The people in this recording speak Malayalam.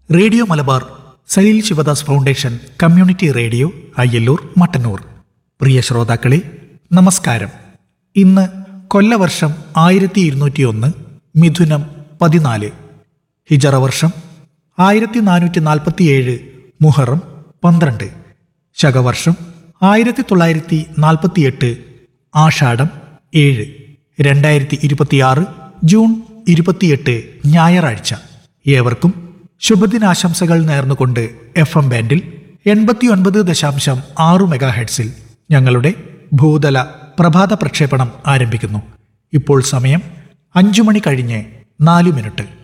radio Malabar Saleel Shivadas foundation community radio Ayyallur Mattannur പ്രിയ ശ്രോതാക്കളെ നമസ്കാരം ഇന്ന് കൊല്ലവർഷം ആയിരത്തി ഇരുന്നൂറ്റി ഒന്ന് മിഥുനം പതിനാല് ഹിജറ വർഷം ആയിരത്തി നാനൂറ്റി നാൽപ്പത്തിയേഴ് മുഹറം പന്ത്രണ്ട് ശകവർഷം ആയിരത്തി തൊള്ളായിരത്തി നാൽപ്പത്തിയെട്ട് ആഷാഢം ഏഴ് രണ്ടായിരത്തി ഇരുപത്തിയാറ് ജൂൺ ഇരുപത്തിയെട്ട് ഞായറാഴ്ച ഏവർക്കും ശുഭദിനാശംസകൾ നേർന്നുകൊണ്ട് എഫ് എം ബാൻഡിൽ എൺപത്തിയൊൻപത് ദശാംശം ആറു മെഗാ ഹെഡ്സിൽ ഞങ്ങളുടെ ഭൂതല പ്രഭാത പ്രക്ഷേപണം ആരംഭിക്കുന്നു ഇപ്പോൾ സമയം അഞ്ചു മണി കഴിഞ്ഞ് നാലു മിനിറ്റ്